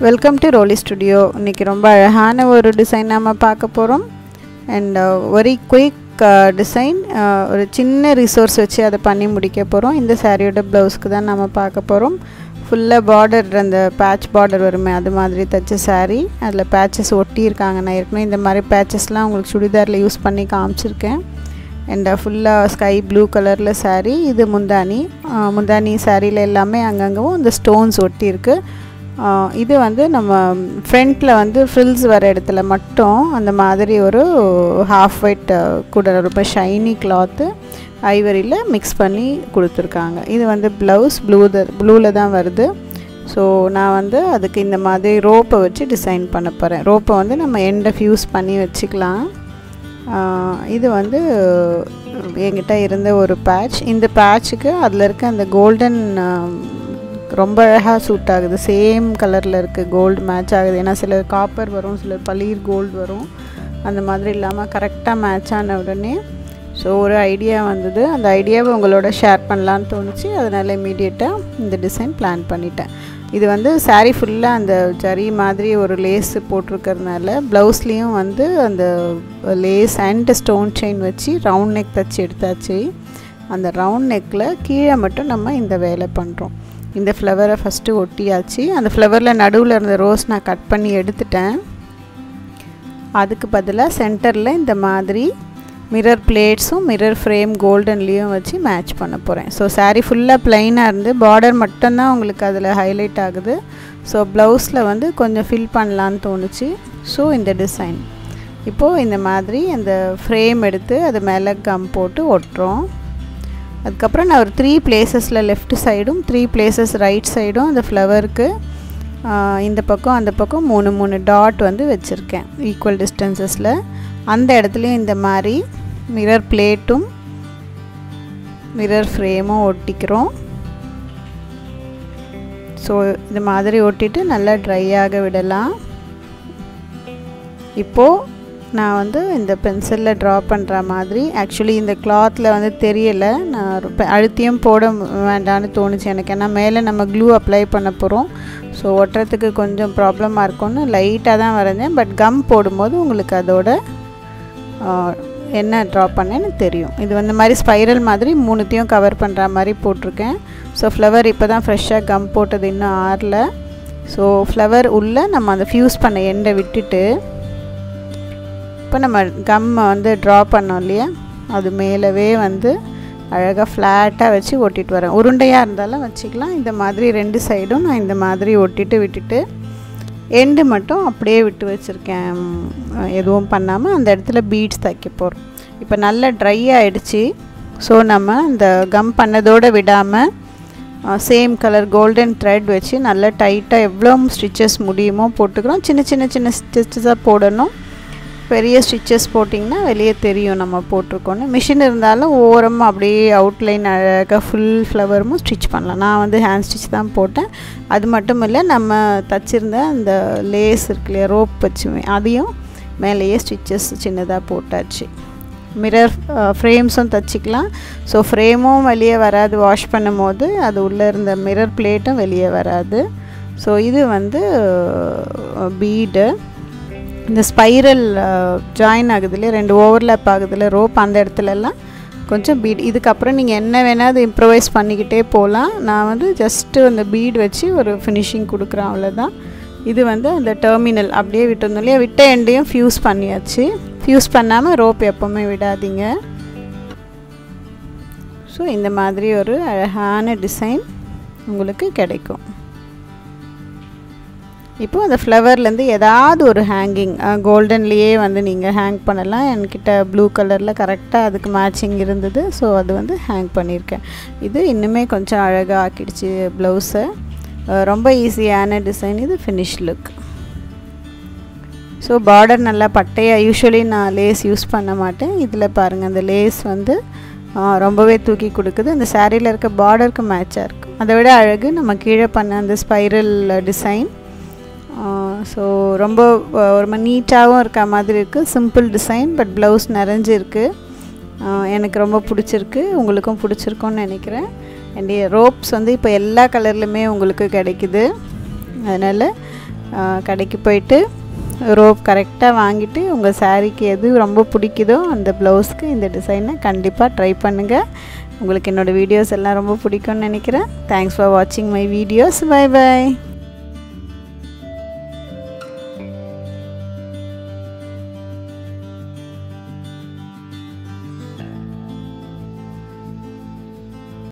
welcome to ரோலி studio இன்றைக்கி ரொம்ப அழகான ஒரு டிசைன் நம்ம பார்க்க போகிறோம் அண்ட் வெரி குயிக் டிசைன் ஒரு சின்ன ரிசோர்ஸ் வச்சு அதை பண்ணி முடிக்க போகிறோம் இந்த சாரியோட ப்ளவுஸ்க்கு தான் நம்ம பார்க்க போகிறோம் ஃபுல்லாக பார்டர் அந்த பேட்ச் பார்டர் வருமே அது மாதிரி தைச்ச சாரீ அதில் பேட்சஸ் ஒட்டி இருக்காங்க நான் ஏற்கனவே இந்த மாதிரி பேட்சஸ்லாம் உங்களுக்கு சுடிதாரில் யூஸ் பண்ணி காமிச்சிருக்கேன் அண்ட் ஃபுல்லாக ஸ்கை ப்ளூ கலரில் சாரீ இது முந்தானி முந்தானி சாரியில் எல்லாமே அங்கங்கவும் இந்த ஸ்டோன்ஸ் ஒட்டி இருக்குது இது வந்து நம்ம ஃப்ரண்ட்டில் வந்து ஃப்ரில்ஸ் வர இடத்துல மட்டும் அந்த மாதிரி ஒரு ஹாஃப் ஒயிட் கூட ரொம்ப ஷைனி கிளாத்து ஐவரியில் மிக்ஸ் பண்ணி கொடுத்துருக்காங்க இது வந்து ப்ளவுஸ் ப்ளூ ப்ளூவில் தான் வருது ஸோ நான் வந்து அதுக்கு இந்த மாதிரி ரோப்பை வச்சு டிசைன் பண்ண போகிறேன் ரோப்பை வந்து நம்ம எண்டை ஃப்யூஸ் பண்ணி வச்சுக்கலாம் இது வந்து என்கிட்ட இருந்த ஒரு பேட்ச் இந்த பேட்சுக்கு அதில் இருக்க அந்த கோல்டன் ரொம்ப அழகாக சூட் ஆகுது சேம் கலரில் இருக்குது கோல்டு மேட்ச் ஆகுது ஏன்னா சிலர் காப்பர் வரும் சிலர் பளீர் கோல்டு வரும் அந்த மாதிரி இல்லாமல் கரெக்டாக மேட்ச் ஆன உடனே ஸோ ஒரு ஐடியா வந்தது அந்த ஐடியாவை உங்களோட ஷேர் பண்ணலான்னு தோணுச்சு அதனால் இமீடியட்டாக இந்த டிசைன் பிளான் பண்ணிட்டேன் இது வந்து சாரீ ஃபுல்லாக அந்த ஜரி மாதிரி ஒரு லேஸ் போட்டிருக்கறதுனால ப்ளவுஸ்லேயும் வந்து அந்த லேஸ் அண்ட் ஸ்டோன் செயின் வச்சு ரவுண்ட் நெக் தச்சு எடுத்தாச்சு அந்த ரவுண்ட் நெக்கில் கீழே மட்டும் நம்ம இந்த வேலை பண்ணுறோம் இந்த ஃப்ளவரை ஃபஸ்ட்டு ஒட்டியாச்சு அந்த ஃப்ளவரில் நடுவில் இருந்த ரோஸ் நான் கட் பண்ணி எடுத்துட்டேன் அதுக்கு பதிலாக சென்டரில் இந்த மாதிரி மிரர் பிளேட்ஸும் மிரர் ஃப்ரேம் கோல்டன்லேயும் வச்சு மேட்ச் பண்ண போகிறேன் ஸோ சாரீ ஃபுல்லாக ப்ளைனாக இருந்து பார்டர் மட்டும்தான் உங்களுக்கு அதில் ஹைலைட் ஆகுது ஸோ ப்ளவுஸில் வந்து கொஞ்சம் ஃபில் பண்ணலான்னு தோணுச்சு ஸோ இந்த டிசைன் இப்போது இந்த மாதிரி அந்த ஃப்ரேம் எடுத்து அது மேலே கம் போட்டு ஒட்டுறோம் அதுக்கப்புறம் நான் ஒரு த்ரீ பிளேசஸில் லெஃப்ட் சைடும் த்ரீ பிளேசஸ் ரைட் சைடும் அந்த ஃப்ளவருக்கு இந்த பக்கம் அந்த பக்கம் மூணு மூணு டாட் வந்து வச்சுருக்கேன் ஈக்குவல் டிஸ்டன்சஸில் அந்த இடத்துலையும் இந்த மாதிரி மிரர் பிளேட்டும் மிரர் ஃப்ரேமும் ஒட்டிக்கிறோம் ஸோ இது மாதிரி ஒட்டிட்டு நல்லா ட்ரை ஆக விடலாம் இப்போது நான் வந்து இந்த பென்சிலில் ட்ரா பண்ணுற மாதிரி ஆக்சுவலி இந்த கிளாத்தில் வந்து தெரியலை நான் அழுத்தியும் போட வேண்டான்னு தோணுச்சு எனக்கு ஏன்னா மேலே நம்ம க்ளூ அப்ளை பண்ண போகிறோம் ஸோ ஒட்டுறதுக்கு கொஞ்சம் ப்ராப்ளமாக இருக்கும்னு லைட்டாக தான் வரைஞ்சேன் பட் கம் போடும்போது உங்களுக்கு அதோட என்ன ட்ரா பண்ணேன்னு தெரியும் இது வந்து மாதிரி ஸ்பைரல் மாதிரி மூணுத்தையும் கவர் பண்ணுற மாதிரி போட்டிருக்கேன் ஸோ ஃப்ளவர் இப்போ தான் ஃப்ரெஷ்ஷாக கம் போட்டது இன்னும் ஆறல ஸோ ஃப்ளவர் உள்ளே நம்ம அந்த ஃப்யூஸ் பண்ண எண்டை விட்டுட்டு இப்போ நம்ம கம்மை வந்து ட்ரா பண்ணோம் இல்லையா அது மேலவே வந்து அழகாக ஃப்ளாட்டாக வச்சு ஒட்டிட்டு வரேன் உருண்டையாக இருந்தாலும் வச்சுக்கலாம் இந்த மாதிரி ரெண்டு சைடும் நான் இந்த மாதிரி ஒட்டிட்டு விட்டுட்டு எண்டு மட்டும் அப்படியே விட்டு வச்சுருக்கேன் எதுவும் பண்ணாமல் அந்த இடத்துல பீட்ஸ் தைக்க போகிறோம் இப்போ நல்லா ட்ரை ஆகிடுச்சு ஸோ நம்ம இந்த கம் பண்ணதோடு விடாமல் சேம் கலர் கோல்டன் த்ரெட் வச்சு நல்லா டைட்டாக எவ்வளோ ஸ்டிச்சஸ் முடியுமோ போட்டுக்கிறோம் சின்ன சின்ன சின்ன ஸ்டிச்சஸாக போடணும் பெரிய ஸ்டிச்சஸ் போட்டிங்கன்னா வெளியே தெரியும் நம்ம போட்டிருக்கோன்னு மிஷின் இருந்தாலும் ஓரமாக அப்படியே அவுட்லைன் அழகாக ஃபுல் ஃப்ளவரும் ஸ்டிச் பண்ணலாம் நான் வந்து ஹேண்ட் ஸ்டிச் தான் போட்டேன் அது மட்டும் இல்லை நம்ம தச்சிருந்த அந்த லேஸ் இருக்கு இல்லையா ரோப் வச்சுமே அதையும் மேலேயே ஸ்டிச்சஸ் சின்னதாக போட்டாச்சு மிரர் ஃப்ரேம்ஸும் தச்சிக்கலாம் ஸோ ஃப்ரேமும் வெளியே வராது வாஷ் பண்ணும் போது அது உள்ளே இருந்த மிரர் பிளேட்டும் வெளியே வராது ஸோ இது வந்து பீடு இந்த ஸ்பைரல் ஜாயின் ஆகுதுல ரெண்டு ஓவர்லேப் ஆகுதுல ரோப் அந்த இடத்துலலாம் கொஞ்சம் பீட் இதுக்கப்புறம் நீங்கள் என்ன வேணால் அது இம்ப்ரவைஸ் பண்ணிக்கிட்டே போகலாம் நான் வந்து ஜஸ்ட்டு அந்த பீட் வச்சு ஒரு ஃபினிஷிங் கொடுக்குறேன் அவ்வளோதான் இது வந்து அந்த டெர்மினல் அப்படியே விட்டுருந்தோம் இல்லையா விட்ட எண்டையும் ஃப்யூஸ் பண்ணியாச்சு ஃப்யூஸ் பண்ணாமல் ரோப் எப்போவுமே விடாதீங்க ஸோ இந்த மாதிரி ஒரு அழகான டிசைன் உங்களுக்கு கிடைக்கும் இப்போது அந்த ஃப்ளவர்லேருந்து ஏதாவது ஒரு ஹேங்கிங் கோல்டன்லேயே வந்து நீங்கள் ஹேங் பண்ணலாம் என்கிட்ட ப்ளூ கலரில் கரெக்டாக அதுக்கு மேட்சிங் இருந்தது ஸோ அது வந்து ஹேங் பண்ணியிருக்கேன் இது இன்னுமே கொஞ்சம் அழகாக ஆக்கிடுச்சு ப்ளவுஸை ரொம்ப ஈஸியான டிசைன் இது ஃபினிஷ் லுக் ஸோ பார்டர் நல்லா பட்டையாக யூஸ்வலி நான் லேஸ் யூஸ் பண்ண மாட்டேன் இதில் பாருங்கள் அந்த லேஸ் வந்து ரொம்பவே தூக்கி கொடுக்குது அந்த சாரியில் இருக்க பார்டருக்கு மேட்சாக இருக்குது அதை விட அழகு நம்ம கீழே பண்ண அந்த ஸ்பைரல் டிசைன் ஸோ ரொம்ப ஒரு மாதிரி நீட்டாகவும் இருக்க மாதிரி இருக்குது சிம்பிள் டிசைன் பட் ப்ளவுஸ் நிறைஞ்சிருக்கு எனக்கு ரொம்ப பிடிச்சிருக்கு உங்களுக்கும் பிடிச்சிருக்கும்னு நினைக்கிறேன் அண்ட் ரோப்ஸ் வந்து இப்போ எல்லா கலர்லையுமே உங்களுக்கு கிடைக்குது அதனால் கடைக்கு போயிட்டு ரோப் கரெக்டாக வாங்கிட்டு உங்கள் சாரீக்கு எது ரொம்ப பிடிக்குதோ அந்த ப்ளவுஸ்க்கு இந்த டிசைனை கண்டிப்பாக ட்ரை பண்ணுங்கள் உங்களுக்கு என்னோடய வீடியோஸ் எல்லாம் ரொம்ப பிடிக்கும்னு நினைக்கிறேன் தேங்க்ஸ் ஃபார் வாட்சிங் மை வீடியோஸ் பை பை